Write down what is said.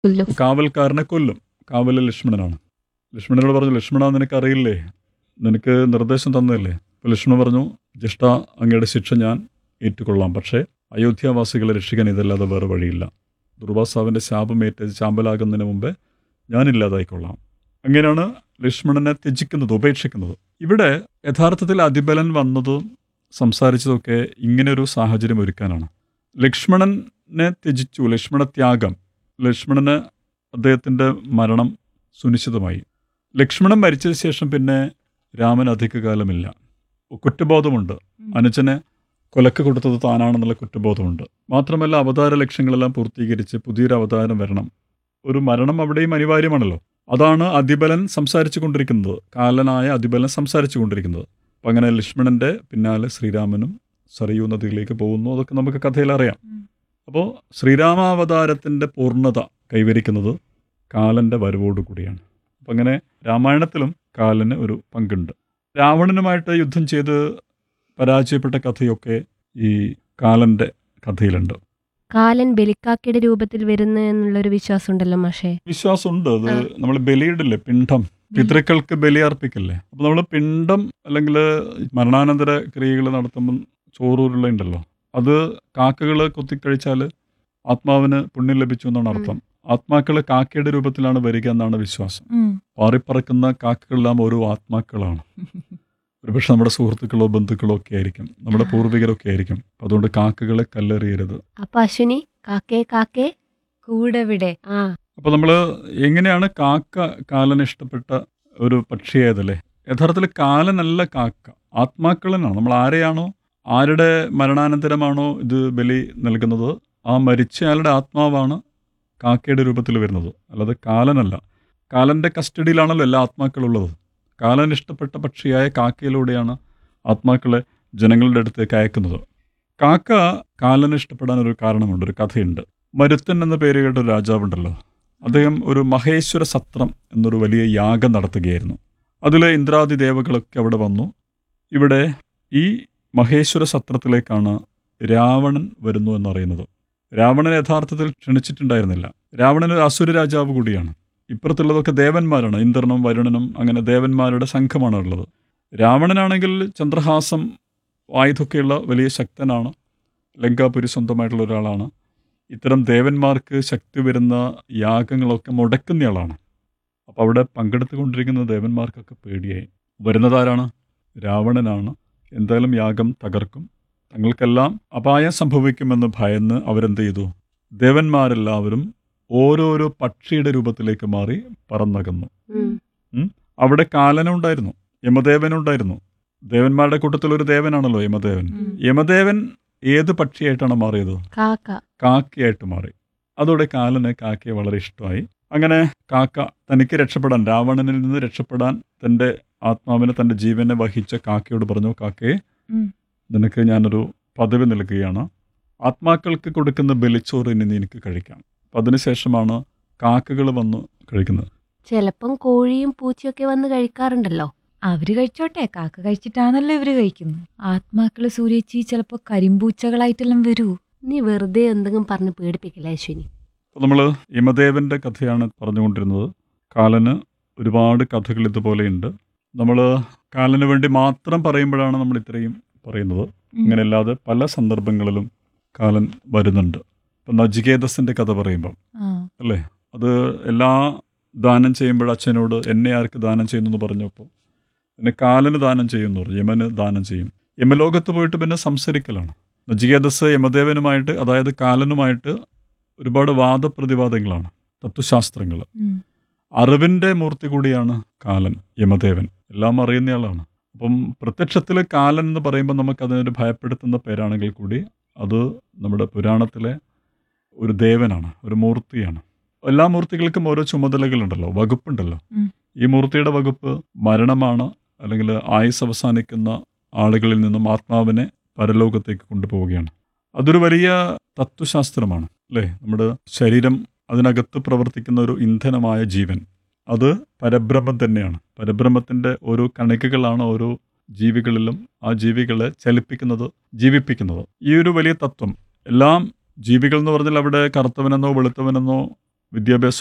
കൊല്ലും കാവൽക്കാരനെ കൊല്ലും കാവല് ലക്ഷ്മണനാണ് ലക്ഷ്മണനോട് പറഞ്ഞു ലക്ഷ്മണ നിനക്കറിയില്ലേ നിനക്ക് നിർദ്ദേശം തന്നതല്ലേ അപ്പോൾ ലക്ഷ്മണൻ പറഞ്ഞു ജ്യേഷ്ഠ അങ്ങയുടെ ശിക്ഷ ഞാൻ ഏറ്റുകൊള്ളാം പക്ഷേ അയോധ്യാവാസികളെ രക്ഷിക്കാൻ ഇതല്ലാതെ വേറെ വഴിയില്ല ദുർവാസാവിൻ്റെ ശാപമേറ്റ് ചാമ്പലാകുന്നതിന് മുമ്പേ ഞാനില്ലാതായിക്കൊള്ളാം അങ്ങനെയാണ് ലക്ഷ്മണനെ ത്യജിക്കുന്നത് ഉപേക്ഷിക്കുന്നത് ഇവിടെ യഥാർത്ഥത്തിൽ അതിബലൻ വന്നതും സംസാരിച്ചതൊക്കെ ഇങ്ങനൊരു സാഹചര്യം ഒരുക്കാനാണ് ലക്ഷ്മണനെ ത്യജിച്ചു ലക്ഷ്മണത്യാഗം ലക്ഷ്മണന് അദ്ദേഹത്തിൻ്റെ മരണം സുനിശ്ചിതമായി ലക്ഷ്മണൻ മരിച്ചതിന് ശേഷം പിന്നെ രാമൻ അധികകാലമില്ല കുറ്റബോധമുണ്ട് അനുജനെ കൊലക്ക് കൊടുത്തത് താനാണെന്നുള്ള കുറ്റബോധമുണ്ട് മാത്രമല്ല അവതാര ലക്ഷ്യങ്ങളെല്ലാം പൂർത്തീകരിച്ച് പുതിയൊരു അവതാരം വരണം ഒരു മരണം അവിടെയും അനിവാര്യമാണല്ലോ അതാണ് അതിബലൻ സംസാരിച്ചു കൊണ്ടിരിക്കുന്നത് കാലനായ അതിബലൻ സംസാരിച്ചു കൊണ്ടിരിക്കുന്നത് അപ്പം അങ്ങനെ ലക്ഷ്മണന്റെ പിന്നാലെ ശ്രീരാമനും സറിയൂ നദിയിലേക്ക് പോകുന്നു അതൊക്കെ നമുക്ക് കഥയിൽ അറിയാം അപ്പോൾ ശ്രീരാമാവതാരത്തിൻ്റെ പൂർണ്ണത കൈവരിക്കുന്നത് കാലൻ്റെ വരവോടുകൂടിയാണ് അപ്പം അങ്ങനെ രാമായണത്തിലും കാലന് ഒരു പങ്കുണ്ട് രാവണനുമായിട്ട് യുദ്ധം ചെയ്ത് പരാജയപ്പെട്ട കഥയൊക്കെ ഈ കാലൻ്റെ കഥയിലുണ്ട് കാലൻ ബലിക്കാക്കയുടെ രൂപത്തിൽ വരുന്നു എന്നുള്ളൊരു വിശ്വാസം ഉണ്ടല്ലോ മാഷേ വിശ്വാസമുണ്ട് അത് ആ. നമ്മൾ ബലിയിടില്ലേ പിണ്ഡം പിതൃക്കൾക്ക് ബലി അർപ്പിക്കില്ലേ അപ്പോൾ നമ്മൾ പിണ്ഡം അല്ലെങ്കിൽ മരണാനന്തര ക്രിയകൾ നടത്തുമ്പം ചോറൂരുള്ള ഉണ്ടല്ലോ അത് കാക്കകൾ കൊത്തിക്കഴിച്ചാൽ ആത്മാവിന് പുണ്യം ലഭിച്ചു എന്നാണ് അർത്ഥം ആത്മാക്കൾ കാക്കയുടെ രൂപത്തിലാണ് വരിക എന്നാണ് വിശ്വാസം പാറിപ്പറക്കുന്ന കാക്കകളെല്ലാം ഓരോ ആത്മാക്കളാണ് ഒരുപക്ഷെ നമ്മുടെ സുഹൃത്തുക്കളോ ബന്ധുക്കളോ ഒക്കെ ആയിരിക്കും നമ്മുടെ പൂർവികരൊക്കെ ആയിരിക്കും അപ്പം അതുകൊണ്ട് കാക്കകളെ കല്ലെറിയരുത് അപ്പൊ അശ്വിനി കാക്കേ കാക്കേ കൂടെവിടെ ആ അപ്പോൾ നമ്മൾ എങ്ങനെയാണ് കാക്ക കാലന് ഇഷ്ടപ്പെട്ട ഒരു പക്ഷിയായതല്ലേ യഥാർത്ഥത്തിൽ കാലനല്ല കാക്ക ആത്മാക്കളനാണ് നമ്മൾ ആരെയാണോ ആരുടെ മരണാനന്തരമാണോ ഇത് ബലി നൽകുന്നത് ആ മരിച്ചയാളുടെ ആത്മാവാണ് കാക്കയുടെ രൂപത്തിൽ വരുന്നത് അല്ലാതെ കാലനല്ല കാലൻ്റെ കസ്റ്റഡിയിലാണല്ലോ എല്ലാ ആത്മാക്കളുള്ളത് കാലൻ ഇഷ്ടപ്പെട്ട പക്ഷിയായ കാക്കയിലൂടെയാണ് ആത്മാക്കളെ ജനങ്ങളുടെ അടുത്തേക്ക് അയക്കുന്നത് കാക്ക കാലന് ഇഷ്ടപ്പെടാൻ ഒരു കാരണമുണ്ട് ഒരു കഥയുണ്ട് മരുത്തൻ എന്ന പേര് കേട്ട ഒരു രാജാവുണ്ടല്ലോ അദ്ദേഹം ഒരു മഹേശ്വര സത്രം എന്നൊരു വലിയ യാഗം നടത്തുകയായിരുന്നു അതിൽ ഇന്ദ്രാദി ദേവകളൊക്കെ അവിടെ വന്നു ഇവിടെ ഈ മഹേശ്വര സത്രത്തിലേക്കാണ് രാവണൻ വരുന്നു എന്നറിയുന്നത് രാവണൻ യഥാർത്ഥത്തിൽ ക്ഷണിച്ചിട്ടുണ്ടായിരുന്നില്ല രാവണൻ ഒരു അസുര രാജാവ് കൂടിയാണ് ഇപ്പുറത്തുള്ളതൊക്കെ ദേവന്മാരാണ് ഇന്ദ്രനും വരുണനും അങ്ങനെ ദേവന്മാരുടെ സംഘമാണ് ഉള്ളത് രാവണനാണെങ്കിൽ ചന്ദ്രഹാസം ആയുധമൊക്കെയുള്ള വലിയ ശക്തനാണ് ലങ്കാപുരി സ്വന്തമായിട്ടുള്ള ഒരാളാണ് ഇത്തരം ദേവന്മാർക്ക് ശക്തി വരുന്ന യാഗങ്ങളൊക്കെ മുടക്കുന്നയാളാണ് അപ്പോൾ അവിടെ പങ്കെടുത്തുകൊണ്ടിരിക്കുന്ന ദേവന്മാർക്കൊക്കെ പേടിയായി വരുന്നതാരാണ് രാവണനാണ് എന്തായാലും യാഗം തകർക്കും തങ്ങൾക്കെല്ലാം അപായം സംഭവിക്കുമെന്ന് ഭയന്ന് അവരെന്ത് ചെയ്തു ദേവന്മാരെല്ലാവരും ഓരോരോ പക്ഷിയുടെ രൂപത്തിലേക്ക് മാറി പറന്നകന്നു ഉം. അവിടെ കാലനുണ്ടായിരുന്നു യമദേവനുണ്ടായിരുന്നു ദേവന്മാരുടെ കൂട്ടത്തിൽ ഒരു ദേവനാണല്ലോ യമദേവൻ യമദേവൻ ഏത് പക്ഷിയായിട്ടാണ് മാറിയത് കാക്ക കാക്കയായിട്ട് മാറി അതോടെ കാലന് കാക്കയെ വളരെ ഇഷ്ടമായി അങ്ങനെ കാക്ക തനിക്ക് രക്ഷപ്പെടാൻ രാവണനിൽ നിന്ന് രക്ഷപ്പെടാൻ തൻ്റെ ആത്മാവിനെ തൻ്റെ ജീവനെ വഹിച്ച കാക്കയോട് പറഞ്ഞു കാക്കയെ ഉം. നിനക്ക് ഞാനൊരു പദവി നൽകുകയാണ് ആത്മാക്കൾക്ക് കൊടുക്കുന്ന ബലിച്ചോറ് ഇനി നീ എനിക്ക് കഴിക്കാം അപ്പം അതിനുശേഷമാണ് കാക്കകൾ വന്ന് കഴിക്കുന്നത് ചിലപ്പം കോഴിയും പൂച്ചയൊക്കെ വന്ന് കഴിക്കാറുണ്ടല്ലോ അവര് കഴിച്ചോട്ടെ കാക്ക കഴിച്ചിട്ടാണല്ലോ ഇവര് കഴിക്കുന്നു ആത്മാക്കള് സൂര്യച്ചി ചിലപ്പോ കരിമ്പൂച്ചകളായിട്ടെല്ലാം വരൂ നീ വെറുതെ എന്തെങ്കിലും പറഞ്ഞ് പേടിപ്പിക്കില്ല അശ്വിനി അപ്പോൾ നമ്മൾ യമദേവൻ്റെ കഥയാണ് പറഞ്ഞുകൊണ്ടിരുന്നത് കാലന് ഒരുപാട് കഥകൾ ഇതുപോലെയുണ്ട് നമ്മൾ കാലന് വേണ്ടി മാത്രം പറയുമ്പോഴാണ് നമ്മൾ ഇത്രയും പറയുന്നത് ഇങ്ങനെയല്ലാതെ പല സന്ദർഭങ്ങളിലും കാലൻ വരുന്നുണ്ട് ഇപ്പം നജികേതസിൻ്റെ കഥ പറയുമ്പം ആ അല്ലേ അത് എല്ലാ ദാനം ചെയ്യുമ്പോൾ അച്ഛനോട് എന്നെ ആർക്ക് ദാനം ചെയ്യുന്നു എന്ന് പറഞ്ഞപ്പോൾ എന്നെ കാലന് ദാനം ചെയ്യുന്നു പറഞ്ഞു യമന് ദാനം ചെയ്യും യമലോകത്ത് പോയിട്ട് പിന്നെ സംസരിക്കലാണ് നജികേതസ് യമദേവനുമായിട്ട് അതായത് കാലനുമായിട്ട് ഒരുപാട് വാദപ്രതിവാദങ്ങളാണ് തത്വശാസ്ത്രങ്ങൾ ഉം. അറിവിൻ്റെ മൂർത്തി കൂടിയാണ് കാലൻ യമദേവൻ എല്ലാം അറിയുന്നയാളാണ് അപ്പം പ്രത്യക്ഷത്തിൽ കാലൻ എന്ന് പറയുമ്പോൾ നമുക്ക് അതിനൊരു ഭയപ്പെടുത്തുന്ന പേരാണെങ്കിൽ കൂടി അത് നമ്മുടെ പുരാണത്തിലെ ഒരു ദേവനാണ് ഒരു മൂർത്തിയാണ് എല്ലാ മൂർത്തികൾക്കും ഓരോ ചുമതലകളുണ്ടല്ലോ വകുപ്പുണ്ടല്ലോ ഉം. ഈ മൂർത്തിയുടെ വകുപ്പ് മരണമാണ് അല്ലെങ്കിൽ ആയുസ് അവസാനിക്കുന്ന ആളുകളിൽ നിന്നും ആത്മാവിനെ പരലോകത്തേക്ക് കൊണ്ടുപോവുകയാണ് അതൊരു വലിയ തത്വശാസ്ത്രമാണ് അല്ലേ നമ്മുടെ ശരീരം അതിനകത്ത് പ്രവർത്തിക്കുന്ന ഒരു ഇന്ധനമായ ജീവൻ അത് പരബ്രഹ്മം തന്നെയാണ് പരബ്രഹ്മത്തിൻ്റെ ഓരോ കണികകളാണ് ഓരോ ജീവികളിലും ആ ജീവികളെ ചലിപ്പിക്കുന്നത് ജീവിപ്പിക്കുന്നത് ഈ ഒരു വലിയ തത്വം എല്ലാം ജീവികൾ എന്ന് പറഞ്ഞാൽ അവിടെ കറുത്തവനെന്നോ വെളുത്തവനെന്നോ വിദ്യാഭ്യാസ